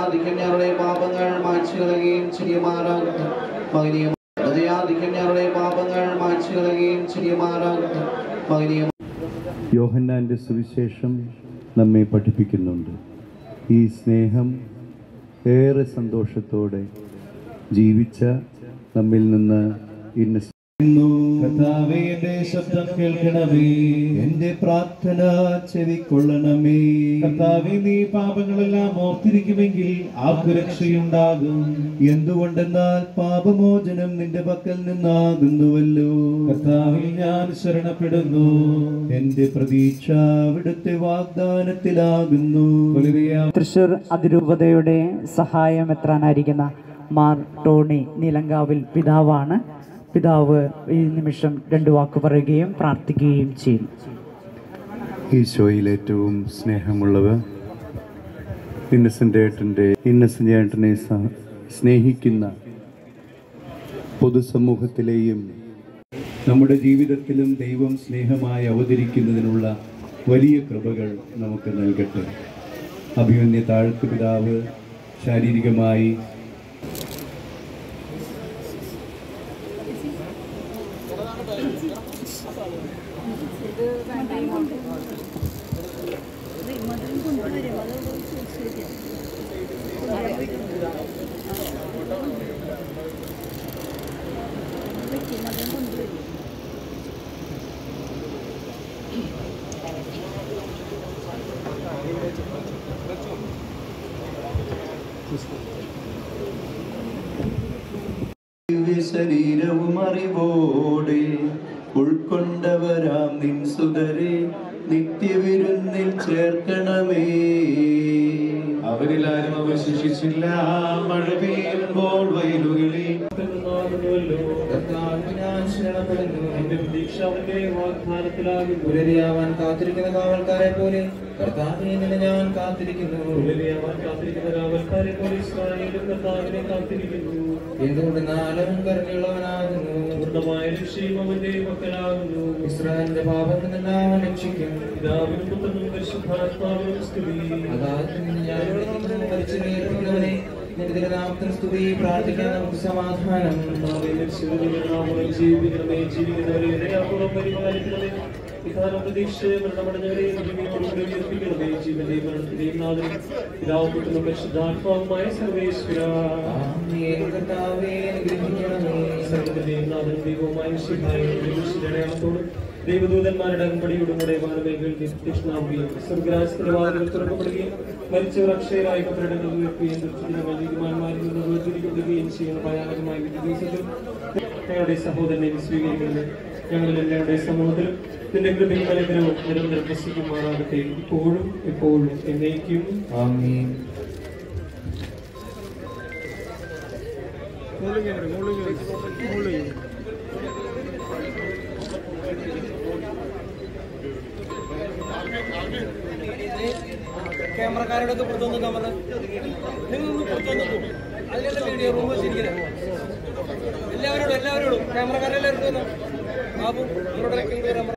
ഹൃദയാധികന്യരുടെ പാപങ്ങൾ മായ്ച്ചു കളയുകയും ചെയ്യുമാറാകുന്നു മകനീയ ഹൃദയാധികന്യരുടെ പാപങ്ങൾ മായ്ച്ചു കളയുകയും ചെയ്യുമാറാകുന്നു മകനീയ യോഹന്നാൻ്റെ സുവിശേഷം നമ്മെ പഠിപ്പിക്കുന്നുണ്ട് ഈ സ്നേഹം ഏറെ സന്തോഷത്തോടെ ജീവിച്ച നമ്മിൽ നിന്ന് ഇന്ന് കർത്താവേ എന്റെ ശബ്ദം കേൾക്കണമേ എൻ്റെ പ്രാർത്ഥന ചെവിക്കൊള്ളണമേ കർത്താവേ നീ പാപങ്ങളെല്ലാം ഓർത്തിരിക്കുമെങ്കിൽ ആർക്കു രക്ഷയുണ്ടാകും എന്തുകൊണ്ടെന്നാൽ പാപമോചനം നിന്റെ പക്കൽ നിന്നാകുന്നുവല്ലോ കർത്താവിൽ ഞാൻ ശരണപ്പെടുന്നു എൻ്റെ പ്രതീക്ഷ അവിടുത്തെ വാഗ്ദാനത്തിലാകുന്നു തൃശൂർ അതിരൂപതയുടെ സഹായം എത്രാനായിരിക്കുന്ന മാർ ടോണി നീലങ്കാവിൽ പിതാവാണ് പിതാവ് ഈ നിമിഷം രണ്ട് വാക്ക് പറയുകയും പ്രാർത്ഥിക്കുകയും ചെയ്യും ഈശോയിൽ ഏറ്റവും സ്നേഹമുള്ളവർ ഇന്നസെൻ്റ് ഏട്ടൻ്റെ ഇന്നസെൻ്റ് ഏട്ടനെ സ- സ്നേഹിക്കുന്ന പൊതുസമൂഹത്തിലെയും നമ്മുടെ ജീവിതത്തിലും ദൈവം സ്നേഹമായി അവതരിക്കുന്നതിനുള്ള വലിയ കൃപകൾ നമുക്ക് നൽകട്ടെ അഭിമന്യ താഴ്ത്തു പിതാവ് ശാരീരികമായി ശരീരവും അറിവോടെ ഉൾക്കൊണ്ടവരാം നിൻ സുതരെ നിത്യവിരുന്നിൽ ചേർക്കണമേ അവരിലാരും അവശേഷിച്ചില്ല മഴ പെയ്യുമ്പോൾ വയലുകളിൽ എന്റെ പ്രതീക്ഷ അവന്റെ വാഗ്ദാനത്തിലാകുന്നു പുലരിയാവാൻ കാത്തിരിക്കുന്ന കാവൽക്കാരെ പോലെ കർത്താവിനെ നിന്നെ ഞാൻ കാത്തിരിക്കുന്നു പുലരിയാവാൻ കാത്തിരിക്കുന്ന കാവൽക്കാരെ പോലെ ഇസ്രായേലും കർത്താവിനെ കാത്തിരിക്കുന്നു എന്തുകൊണ്ടെന്നാലും കരുണയുള്ളവനാകുന്നു പൂർണ്ണമായ രക്ഷയും അവന്റെ മക്കളാകുന്നു ഇസ്രായേലിന്റെ പാപത്തിൽ നിന്നെല്ലാം അവൻ രക്ഷിക്കും പിതാവിനും പുത്രനും പരിശുദ്ധാത്മാവിനും സ്തുതി അതായത് നിന്നെ ഞാൻ വിളിക്കുന്നു, മരിച്ചുകയറുന്നവനെ നിന്റെ തിരുനാമത്തിന് സ്തുതി പ്രാർത്ഥിക്കാൻ നമുക്ക് സമാധാനം കർത്താവേ, രക്ഷകനെ നാമത്തിൽ ജീവിക്കണമേ ജീവിക്കുന്നവരെ ദയാപൂർവ്വം പരിപാലിക്കണമേ വിധാന പ്രതീക്ഷ മരണമടഞ്ഞവരെ ജീവിതത്തോടുകൂടി ഉയർപ്പിക്കണമേ ജീവന്റെയും മരണത്തിന്റെയും നാഥനും പിതാവും പുത്രനും പരിശുദ്ധാത്മാവുമായ സർവേശ്വര ആമേൻ. കർത്താവേ അനുഗ്രഹിക്കണമേ സർവ്വത്തിന്റെയും നാഥനും ദൈവവുമായ അടയാളത്തോടും ദൈവദൂതന്മാരുടെ അകമ്പടിയോടും കൂടെ വാനമേഖൽ പ്രത്യക്ഷനാവുകയും സ്വർഗരാജത്തിന്റെ വാതിലുകൾ തുറക്കപ്പെടുകയും മരിച്ചവർ അക്ഷയരായി കബറിടങ്ങൾ ഉയർത്തുകയും ദുഃഖിതങ്ങൾ നീതിമാന്മാരിൽ നിന്ന് വേർതിരിക്കപ്പെടുകയും ചെയ്യുന്ന ഭയാനകമായ വിധി ദിവസത്തിൽ ഞങ്ങളുടെ സഹോദരനെ സ്വീകരിക്കുന്നത് ഞങ്ങളിൽ എല്ലാവരുടെ സമൂഹത്തിലും നിന്റെ കൃപയും അനുഗ്രഹവും നിരന്തരം പ്രസിക്കുമാറാകട്ടെ ഇപ്പോഴും എപ്പോഴും എന്നേക്കും ആമേൻ ക്യാമറക്കാരോടൊക്കെ പുറത്തൊന്ന് കമറ് നിങ്ങൾ പുറത്തൊന്ന് പോകും അതിലുള്ള വീഡിയോ റൂം വെച്ചിരിക്കുന്നത് എല്ലാവരോടും എല്ലാവരോടും ക്യാമറക്കാരെല്ലാവരും ബാബു നിങ്ങളുടെ ക്യാമറ